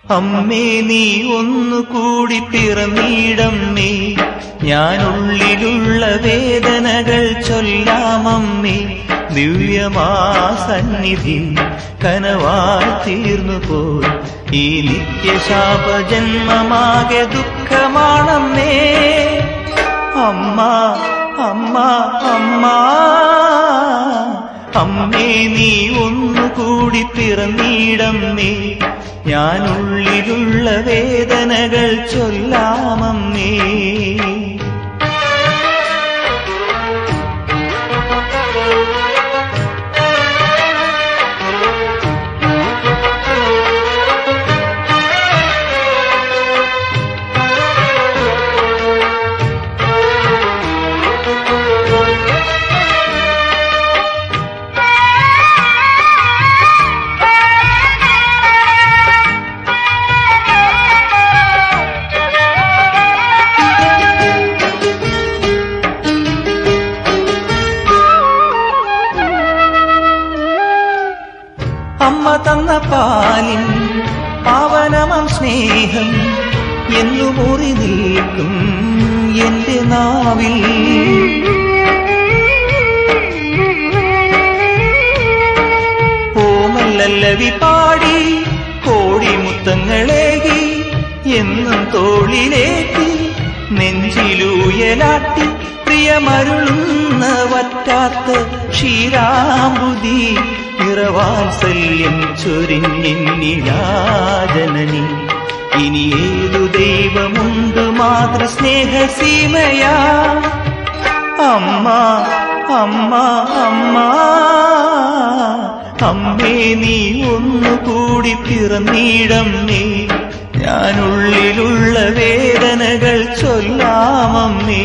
അമ്മേ നീ ഒന്നുകൂടി പിറന്നീടമ്മേ ഞാനുള്ളിലുള്ള വേദനകൾ ചൊല്ലാമമ്മേ ദിവ്യമാ സന്നിധി കനവായി തീർന്നു പോയി ഈ നിത്യശാപ ജന്മമാകെ ദുഃഖമാണമ്മേ അമ്മ അമ്മ അമ്മ അമ്മേ നീ ഒന്നുകൂടി പിറന്നീടമ്മേ ഞാനുള്ളിലുള്ള വേദനകൾ ചൊല്ലാമമ്മേ അമ്മ തന്ന പാലിൻ പാവനമം സ്നേഹം എന്നു മുറി നിൽക്കും എന്റെ നാവിൽ ഓമല്ലല്ലവി പാടി കോടി മുത്തങ്ങളേകി എന്നും തോളിലേറ്റി നെഞ്ചിലൂയലാട്ടി പ്രിയമരുളുന്ന വറ്റാത്ത ക്ഷീരാമ്പുതി നിറവാത്സല്യം ചൊരിഞ്ഞെന്നിരാജനനി ഇനി ഏതു ദൈവമുണ്ട് മാതൃസ്നേഹസീമയാ അമ്മ അമ്മ അമ്മ അമ്മേ നീ ഒന്നുകൂടി പിറന്നീടമ്മേ ഞാനുള്ളിലുള്ള വേദനകൾ ചൊല്ലാമമ്മേ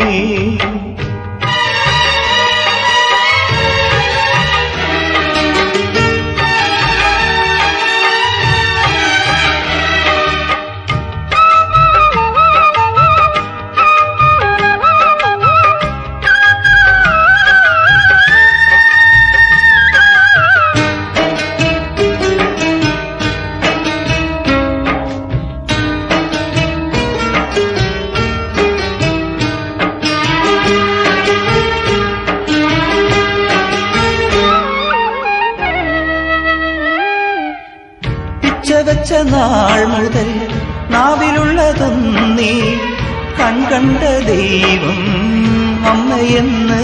പിച്ചവെച്ച നാൾ മുതൽ നാവിലുള്ളതൊന്നേ കൺകണ്ട ദൈവം അമ്മയെന്ന്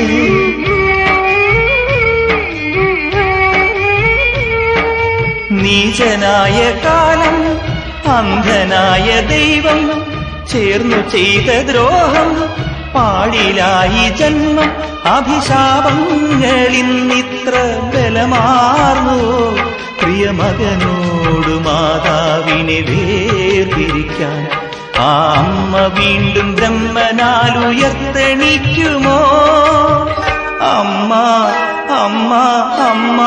നീചനായ കാലം അന്ധനായ ദൈവം ചേർന്നു ചെയ്ത ദ്രോഹം പാടിലായി ജന്മം അഭിശാപങ്ങളിന്നിത്ര ബലമാർന്നു പ്രിയമകനോട് മാതാവിനെ വേർതിരിക്കാൻ ആ അമ്മ വീണ്ടും ബ്രഹ്മനാൽ ഉയർത്തെണിക്കുമോ അമ്മ അമ്മ അമ്മ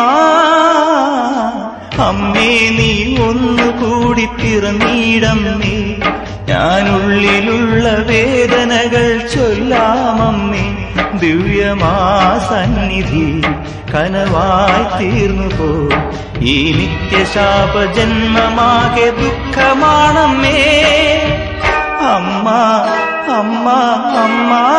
അമ്മേ നീ ഒന്നുകൂടി പിറന്നീടമ്മേ ഞാനുള്ളിലുള്ള വേദനകൾ ചൊല്ലാമമ്മേ ദിവ്യമാ സന്നിധി കനവായി തീർന്നു പോ ഈ നിത്യശാപ ജന്മമാകെ ദുഃഖമാണമ്മേ അമ്മ അമ്മ അമ്മ